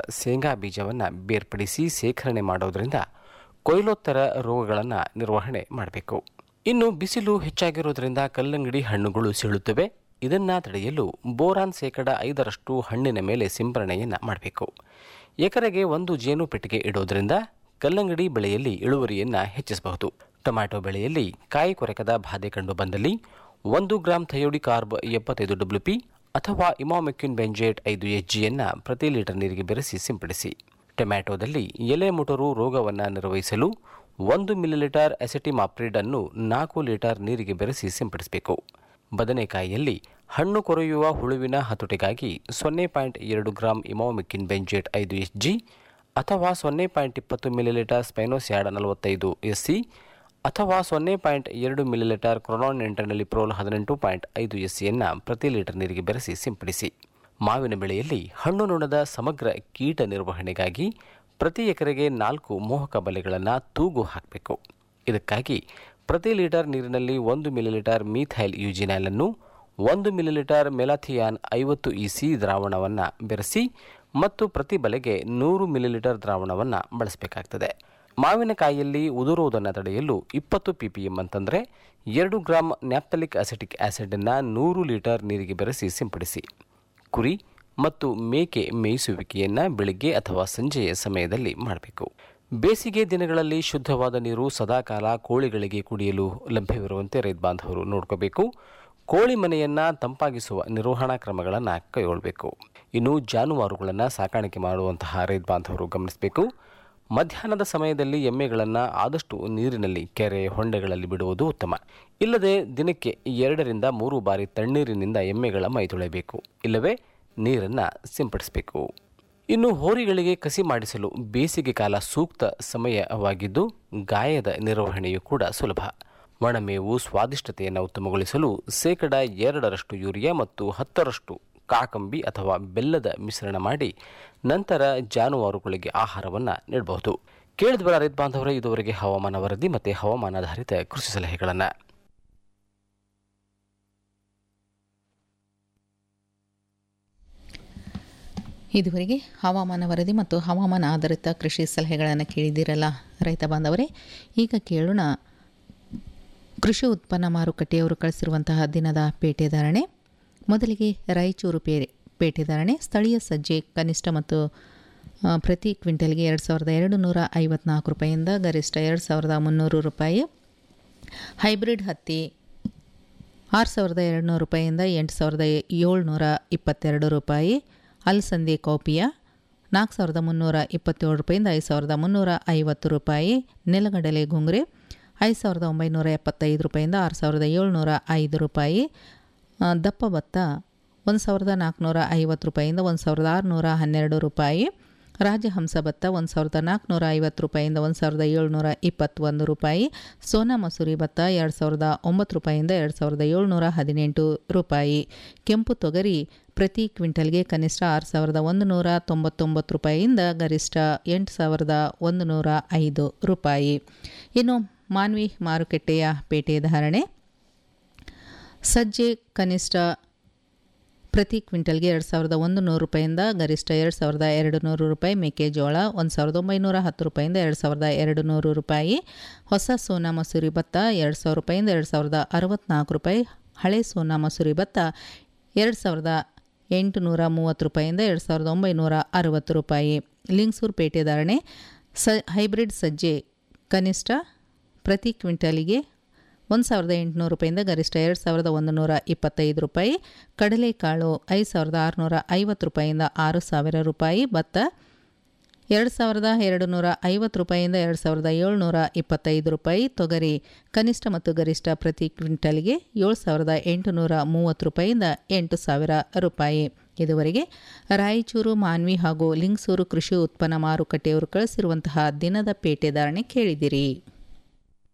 ಶೇಂಗಾ ಬೀಜವನ್ನು ಬೇರ್ಪಡಿಸಿ ಸೇಖರಣೆ ಮಾಡೋದರಿಂದ ಕೊಯ್ಲೋತ್ತರ ರೋಗಗಳನ್ನು ನಿರ್ವಹಣೆ ಮಾಡಬೇಕು ಇನ್ನು ಬಿಸಿಲು ಹೆಚ್ಚಾಗಿರೋದ್ರಿಂದ ಕಲ್ಲಂಗಡಿ ಹಣ್ಣುಗಳು ಸೀಳುತ್ತವೆ ಇದನ್ನು ತಡೆಯಲು ಬೋರಾನ್ ಶೇಕಡ ಐದರಷ್ಟು ಹಣ್ಣಿನ ಮೇಲೆ ಸಿಂಪರಣೆಯನ್ನು ಮಾಡಬೇಕು ಎಕರೆಗೆ ಒಂದು ಜೇನು ಪೆಟ್ಟಿಗೆ ಇಡೋದ್ರಿಂದ ಕಲ್ಲಂಗಡಿ ಬೆಳೆಯಲ್ಲಿ ಇಳುವರಿಯನ್ನು ಹೆಚ್ಚಿಸಬಹುದು ಟೊಮ್ಯಾಟೊ ಬೆಳೆಯಲ್ಲಿ ಕಾಯಿ ಕೊರಕದ ಬಾಧೆ ಕಂಡು ಬಂದಲ್ಲಿ ಒಂದು ಗ್ರಾಂ ಥಯೋಡಿ ಕಾರ್ಬ್ ಎಪ್ಪತ್ತೈದು ಡಬ್ಲ್ಯೂ ಪಿ ಅಥವಾ ಇಮಾಮೆಕ್ಯುನ್ ಬೆಂಜೇಟ್ ಐದು ಎಚ್ ಜಿಯನ್ನು ಪ್ರತಿ ಲೀಟರ್ ನೀರಿಗೆ ಬೆರೆಸಿ ಸಿಂಪಡಿಸಿ ಟೊಮ್ಯಾಟೊದಲ್ಲಿ ಎಲೆ ಮುಟರು ರೋಗವನ್ನು ನಿರ್ವಹಿಸಲು ಒಂದು ಮಿಲಿಲೀಟರ್ ಅಸೆಟಿಮಾಪ್ರಿಡ್ ಅನ್ನು ನಾಲ್ಕು ಲೀಟರ್ ನೀರಿಗೆ ಬೆರೆಸಿ ಸಿಂಪಡಿಸಬೇಕು ಬದನೆಕಾಯಿಯಲ್ಲಿ ಹಣ್ಣು ಕೊರೆಯುವ ಹುಳುವಿನ ಹತೋಟಿಗಾಗಿ ಸೊನ್ನೆ ಪಾಯಿಂಟ್ ಎರಡು ಗ್ರಾಂ ಇಮೋಮಿಕ್ಕಿನ್ ಬೆಂಜೇಟ್ ಐದು ಎಚ್ ಜಿ ಅಥವಾ ಸೊನ್ನೆ ಪಾಯಿಂಟ್ ಇಪ್ಪತ್ತು ಮಿಲಿಲೀಟರ್ ಸ್ಪೈನೋಸ್ಯಾಡ್ ನಲವತ್ತೈದು ಎಸ್ ಸಿ ಅಥವಾ ಸೊನ್ನೆ ಪಾಯಿಂಟ್ ಎರಡು ಮಿಲಿಲೀಟರ್ ಕ್ರೊನಾನ್ ಇಂಟರ್ನಲ್ಲಿ ಪ್ರೋಲ್ ಹದಿನೆಂಟು ಪಾಯಿಂಟ್ ಐದು ಎಸ್ ಸಿಯನ್ನು ಪ್ರತಿ ಲೀಟರ್ ನೀರಿಗೆ ಬೆರೆಸಿ ಸಿಂಪಡಿಸಿ ಮಾವಿನ ಬೆಳೆಯಲ್ಲಿ ಹಣ್ಣು ನೊಣದ ಸಮಗ್ರ ಕೀಟ ನಿರ್ವಹಣೆಗಾಗಿ ಪ್ರತಿ ಎಕರೆಗೆ ನಾಲ್ಕು ಮೋಹಕ ಬಲೆಗಳನ್ನು ತೂಗು ಹಾಕಬೇಕು ಇದಕ್ಕಾಗಿ ಪ್ರತಿ ಲೀಟರ್ ನೀರಿನಲ್ಲಿ ಒಂದು ಮಿಲಿಲೀಟರ್ ಮೀಥೈಲ್ ಯೂಜಿನೈಲನ್ನು ಒಂದು ಮಿಲಿಲೀಟರ್ ಮೆಲಾಥಿಯಾನ್ ಐವತ್ತು ಇ ಸಿ ದ್ರಾವಣವನ್ನು ಬೆರೆಸಿ ಮತ್ತು ಪ್ರತಿ ಬಲೆಗೆ ನೂರು ಮಿಲಿಲೀಟರ್ ದ್ರಾವಣವನ್ನು ಬಳಸಬೇಕಾಗ್ತದೆ ಮಾವಿನಕಾಯಿಯಲ್ಲಿ ಉದುರುವುದನ್ನು ತಡೆಯಲು ಇಪ್ಪತ್ತು ಪಿ ಪಿ ಎಮ್ ಅಂತಂದರೆ ಎರಡು ಗ್ರಾಂ ನ್ಯಾಪ್ತಲಿಕ್ ಅಸೆಟಿಕ್ ಆ್ಯಸಿಡನ್ನು ನೂರು ಲೀಟರ್ ನೀರಿಗೆ ಬೆರೆಸಿ ಸಿಂಪಡಿಸಿ ಕುರಿ ಮತ್ತು ಮೇಕೆ ಮೇಯಿಸುವಿಕೆಯನ್ನು ಬೆಳಿಗ್ಗೆ ಅಥವಾ ಸಂಜೆಯ ಸಮಯದಲ್ಲಿ ಮಾಡಬೇಕು ಬೇಸಿಗೆ ದಿನಗಳಲ್ಲಿ ಶುದ್ಧವಾದ ನೀರು ಸದಾಕಾಲ ಕೋಳಿಗಳಿಗೆ ಕುಡಿಯಲು ಲಭ್ಯವಿರುವಂತೆ ರೈತ ಬಾಂಧವರು ನೋಡ್ಕೋಬೇಕು ಕೋಳಿ ಮನೆಯನ್ನು ತಂಪಾಗಿಸುವ ನಿರ್ವಹಣಾ ಕ್ರಮಗಳನ್ನು ಕೈಗೊಳ್ಳಬೇಕು ಇನ್ನು ಜಾನುವಾರುಗಳನ್ನು ಸಾಕಾಣಿಕೆ ಮಾಡುವಂತಹ ರೈತ ಬಾಂಧವರು ಗಮನಿಸಬೇಕು ಮಧ್ಯಾಹ್ನದ ಸಮಯದಲ್ಲಿ ಎಮ್ಮೆಗಳನ್ನು ಆದಷ್ಟು ನೀರಿನಲ್ಲಿ ಕೆರೆ ಹೊಂಡೆಗಳಲ್ಲಿ ಬಿಡುವುದು ಉತ್ತಮ ಇಲ್ಲದೆ ದಿನಕ್ಕೆ ಎರಡರಿಂದ ಮೂರು ಬಾರಿ ತಣ್ಣೀರಿನಿಂದ ಎಮ್ಮೆಗಳ ಮೈ ತೊಳೆಯಬೇಕು ಇಲ್ಲವೇ ನೀರನ್ನು ಸಿಂಪಡಿಸಬೇಕು ಇನ್ನು ಹೋರಿಗಳಿಗೆ ಕಸಿ ಮಾಡಿಸಲು ಬೇಸಿಗೆ ಕಾಲ ಸೂಕ್ತ ಸಮಯವಾಗಿದ್ದು ಗಾಯದ ನಿರ್ವಹಣೆಯೂ ಕೂಡ ಸುಲಭ ಒಣಮೇವು ಸ್ವಾದಿಷ್ಟತೆಯನ್ನು ಉತ್ತಮಗೊಳಿಸಲು ಶೇಕಡ ಎರಡರಷ್ಟು ಯೂರಿಯಾ ಮತ್ತು ಹತ್ತರಷ್ಟು ಕಾಕಂಬಿ ಅಥವಾ ಬೆಲ್ಲದ ಮಿಶ್ರಣ ಮಾಡಿ ನಂತರ ಜಾನುವಾರುಗಳಿಗೆ ಆಹಾರವನ್ನು ನೀಡಬಹುದು ಕೇಳಿದ ಬರ ರೈತ ಬಾಂಧವರೇ ಇದುವರೆಗೆ ಹವಾಮಾನ ವರದಿ ಮತ್ತು ಹವಾಮಾನಾಧಾರಿತ ಕೃಷಿ ಸಲಹೆಗಳನ್ನು ಇದುವರೆಗೆ ಹವಾಮಾನ ವರದಿ ಮತ್ತು ಹವಾಮಾನ ಆಧಾರಿತ ಕೃಷಿ ಸಲಹೆಗಳನ್ನು ಕೇಳಿದ್ದೀರಲ್ಲ ರೈತ ಬಾಂಧವರೇ ಈಗ ಕೇಳೋಣ ಕೃಷಿ ಉತ್ಪನ್ನ ಮಾರುಕಟ್ಟೆಯವರು ಕಳಿಸಿರುವಂತಹ ದಿನದ ಪೇಟೆ ಧಾರಣೆ ಮೊದಲಿಗೆ ರಾಯಚೂರು ಪೇ ಪೇಟೆ ಧಾರಣೆ ಸ್ಥಳೀಯ ಸಜ್ಜೆ ಕನಿಷ್ಠ ಮತ್ತು ಆ, ಪ್ರತಿ ಕ್ವಿಂಟಲ್ಗೆ ಎರಡು ಸಾವಿರದ ಎರಡು ನೂರ ಐವತ್ನಾಲ್ಕು ರೂಪಾಯಿಯಿಂದ ಗರಿಷ್ಠ ಎರಡು ಸಾವಿರದ ಮುನ್ನೂರು ರೂಪಾಯಿ ಹೈಬ್ರಿಡ್ ಹತ್ತಿ ಆರು ಸಾವಿರದ ಎರಡುನೂರು ರೂಪಾಯಿಯಿಂದ ಎಂಟು ಸಾವಿರದ ಏಳ್ನೂರ ಇಪ್ಪತ್ತೆರಡು ರೂಪಾಯಿ ಅಲಸಂದೆ ಕೋಪಿಯ ನಾಲ್ಕು ಸಾವಿರದ ಮುನ್ನೂರ ಇಪ್ಪತ್ತೇಳು ರೂಪಾಯಿಂದ ಐದು ಸಾವಿರದ ಮುನ್ನೂರ ಐವತ್ತು ರೂಪಾಯಿ ನೆಲಗಡಲೆ ಗುಂಗ್ರೆ ಐದು ಸಾವಿರದ ಒಂಬೈನೂರ ಎಪ್ಪತ್ತೈದು ರೂಪಾಯಿಂದ ಆರು ಸಾವಿರದ ಏಳ್ನೂರ ಐದು ರೂಪಾಯಿ ಆ, ದಪ್ಪ ಭತ್ತ ಒಂದು ಸಾವಿರದ ನಾಲ್ಕುನೂರ ಐವತ್ತು ರೂಪಾಯಿಂದ ಒಂದು ಸಾವಿರದ ಆರುನೂರ ಹನ್ನೆರಡು ರೂಪಾಯಿ ರಾಜಹಂಸ ಭತ್ತ ಒಂದು ಸಾವಿರದ ನಾಲ್ಕುನೂರ ಐವತ್ತು ರೂಪಾಯಿಂದ ಒಂದು ಸಾವಿರದ ಏಳ್ನೂರ ಇಪ್ಪತ್ತೊಂದು ರೂಪಾಯಿ ಸೋನಾ ಮಸೂರಿ ಭತ್ತ ಎರಡು ಸಾವಿರದ ಒಂಬತ್ತು ರೂಪಾಯಿಂದ ಎರಡು ಸಾವಿರದ ಏಳ್ನೂರ ಹದಿನೆಂಟು ರೂಪಾಯಿ ಕೆಂಪು ತೊಗರಿ ಪ್ರತಿ ಕ್ವಿಂಟಲ್ಗೆ ಕನಿಷ್ಠ ಆರು ಸಾವಿರದ ಒಂದು ನೂರ ತೊಂಬತ್ತೊಂಬತ್ತು ರೂಪಾಯಿಯಿಂದ ಗರಿಷ್ಠ ಎಂಟು ಸಾವಿರದ ಒಂದು ನೂರ ಐದು ರೂಪಾಯಿ ಇನ್ನು ಮಾನ್ವಿ ಮಾರುಕಟ್ಟೆಯ ಪೇಟೆ ಧಾರಣೆ ಸಜ್ಜೆ ಕನಿಷ್ಠ ಪ್ರತಿ ಕ್ವಿಂಟಲ್ಗೆ ಎರಡು ಸಾವಿರದ ಒಂದು ನೂರು ರೂಪಾಯಿಂದ ಗರಿಷ್ಠ ಎರಡು ಸಾವಿರದ ಎರಡು ನೂರು ರೂಪಾಯಿ ಮೆಕ್ಕೆಜೋಳ ಒಂದು ಸಾವಿರದ ಒಂಬೈನೂರ ಹತ್ತು ರೂಪಾಯಿಂದ ಎರಡು ಸಾವಿರದ ಎರಡು ನೂರು ರೂಪಾಯಿ ಹೊಸ ಸೋನಾ ಮಸೂರಿ ಭತ್ತ ಎರಡು ಸಾವಿರ ರೂಪಾಯಿಂದ ಎರಡು ಸಾವಿರದ ಅರವತ್ತ್ನಾಲ್ಕು ರೂಪಾಯಿ ಹಳೆ ಸೋನಾ ಮಸೂರಿ ಭತ್ತ ಎರಡು ಸಾವಿರದ ಎಂಟುನೂರ ಮೂವತ್ತು ರೂಪಾಯಿಂದ ಎರಡು ಸಾವಿರದ ಒಂಬೈನೂರ ಅರವತ್ತು ರೂಪಾಯಿ ಲಿಂಗ್ಸೂರು ಪೇಟೆ ಧಾರಣೆ ಸ ಹೈಬ್ರಿಡ್ ಸಜ್ಜೆ ಕನಿಷ್ಠ ಪ್ರತಿ ಕ್ವಿಂಟಲಿಗೆ ಒಂದು ಸಾವಿರದ ಎಂಟುನೂರು ರೂಪಾಯಿಂದ ಗರಿಷ್ಠ ಎರಡು ಸಾವಿರದ ಒಂದು ನೂರ ಇಪ್ಪತ್ತೈದು ರೂಪಾಯಿ ಕಡಲೆಕಾಳು ಐದು ಸಾವಿರದ ಆರುನೂರ ಐವತ್ತು ರೂಪಾಯಿಂದ ಆರು ಸಾವಿರ ರೂಪಾಯಿ ಭತ್ತ ಎರಡು ಸಾವಿರದ ಎರಡು ನೂರ ಐವತ್ತು ರೂಪಾಯಿಂದ ಎರಡು ಸಾವಿರದ ಏಳ್ನೂರ ಇಪ್ಪತ್ತೈದು ರೂಪಾಯಿ ತೊಗರಿ ಕನಿಷ್ಠ ಮತ್ತು ಗರಿಷ್ಠ ಪ್ರತಿ ಕ್ವಿಂಟಲ್ಗೆ ಏಳು ಸಾವಿರದ ಎಂಟುನೂರ ಮೂವತ್ತು ರೂಪಾಯಿಂದ ಎಂಟು ಸಾವಿರ ರೂಪಾಯಿ ಇದುವರೆಗೆ ರಾಯಚೂರು ಮಾನ್ವಿ ಹಾಗೂ ಲಿಂಗಸೂರು ಕೃಷಿ ಉತ್ಪನ್ನ ಮಾರುಕಟ್ಟೆಯವರು ಕಳಿಸಿರುವಂತಹ ದಿನದ ಪೇಟೆ ಧಾರಣೆ ಕೇಳಿದಿರಿ